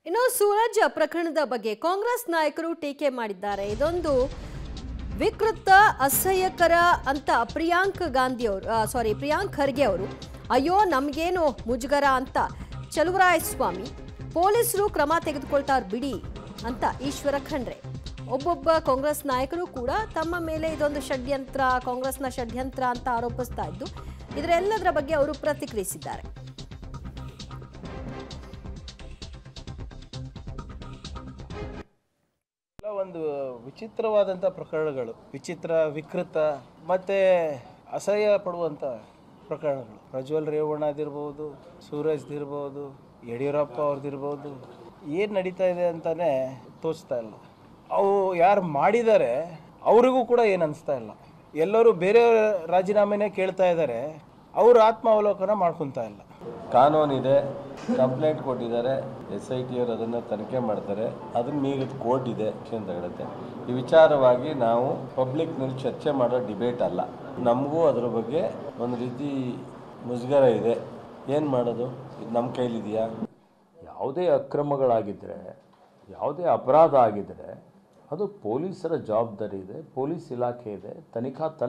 ಇನ್ನು ಸೂರಜ್ ಪ್ರಕರಣದ ಬಗ್ಗೆ ಕಾಂಗ್ರೆಸ್ ನಾಯಕರು ಟೀಕೆ ಮಾಡಿದ್ದಾರೆ ಇದೊಂದು ವಿಕೃತ ಅಸಹ್ಯಕರ ಅಂತ ಪ್ರಿಯಾಂಕ್ ಗಾಂಧಿ ಅವರು ಸಾರಿ ಪ್ರಿಯಾಂಕ್ ಖರ್ಗೆ ಅವರು ಅಯ್ಯೋ ನಮಗೇನು ಮುಜುಗರ ಅಂತ ಚಲುವರಾಯಸ್ವಾಮಿ ಪೊಲೀಸರು ಕ್ರಮ ತೆಗೆದುಕೊಳ್ತಾರೆ ಬಿಡಿ ಅಂತ ಈಶ್ವರ ಖಂಡ್ರೆ ಒಬ್ಬೊಬ್ಬ ಕಾಂಗ್ರೆಸ್ ನಾಯಕರು ಕೂಡ ತಮ್ಮ ಮೇಲೆ ಇದೊಂದು ಷಡ್ಯಂತ್ರ ಕಾಂಗ್ರೆಸ್ನ ಷಡ್ಯಂತ್ರ ಅಂತ ಆರೋಪಿಸ್ತಾ ಇದ್ದು ಇದರೆಲ್ಲದರ ಬಗ್ಗೆ ಅವರು ಪ್ರತಿಕ್ರಿಯಿಸಿದ್ದಾರೆ ಎಲ್ಲ ಒಂದು ವಿಚಿತ್ರವಾದಂಥ ಪ್ರಕರಣಗಳು ವಿಚಿತ್ರ ವಿಕೃತ ಮತ್ತೆ ಅಸಹ್ಯ ಪಡುವಂಥ ಪ್ರಕರಣಗಳು ಪ್ರಜ್ವಲ್ ರೇವಣ್ಣದಿರ್ಬೋದು ಸೂರಜ್ದಿರ್ಬೋದು ಯಡಿಯೂರಪ್ಪ ಅವ್ರದ್ದಿರ್ಬೋದು ಏನು ನಡೀತಾ ಇದೆ ಅಂತಾನೆ ತೋಚ್ತಾ ಇಲ್ಲ ಅವು ಯಾರು ಮಾಡಿದ್ದಾರೆ ಅವರಿಗೂ ಕೂಡ ಏನು ಅನಿಸ್ತಾ ಇಲ್ಲ ಎಲ್ಲರೂ ಬೇರೆ ರಾಜೀನಾಮೆನೇ ಕೇಳ್ತಾ ಇದ್ದಾರೆ ಅವರು ಆತ್ಮಾವಲೋಕನ ಮಾಡ್ಕೊತಾ ಇಲ್ಲ ಕಾನೂನಿದೆ ಕಂಪ್ಲೇಂಟ್ ಕೊಟ್ಟಿದ್ದಾರೆ ಎಸ್ ಐ ಟಿ ಅವರು ಅದನ್ನು ತನಿಖೆ ಮಾಡ್ತಾರೆ ಅದನ್ನ ಮೀರಿದ ಕೋರ್ಟ್ ಇದೆ ಆಕ್ಷನ್ ತಗೊಳುತ್ತೆ ಈ ವಿಚಾರವಾಗಿ ನಾವು ಪಬ್ಲಿಕ್ನಲ್ಲಿ ಚರ್ಚೆ ಮಾಡೋ ಡಿಬೇಟ್ ಅಲ್ಲ ನಮಗೂ ಅದ್ರ ಬಗ್ಗೆ ಒಂದು ರೀತಿ ಮುಜುಗರ ಇದೆ ಏನು ಮಾಡೋದು ಇದು ನಮ್ಮ ಕೈಲಿದೆಯಾ ಯಾವುದೇ ಅಕ್ರಮಗಳಾಗಿದ್ದರೆ ಯಾವುದೇ ಅಪರಾಧ ಆಗಿದ್ದರೆ ಅದು ಪೊಲೀಸರ ಜವಾಬ್ದಾರಿ ಇದೆ ಪೊಲೀಸ್ ಇಲಾಖೆ ಇದೆ ತನಿಖಾ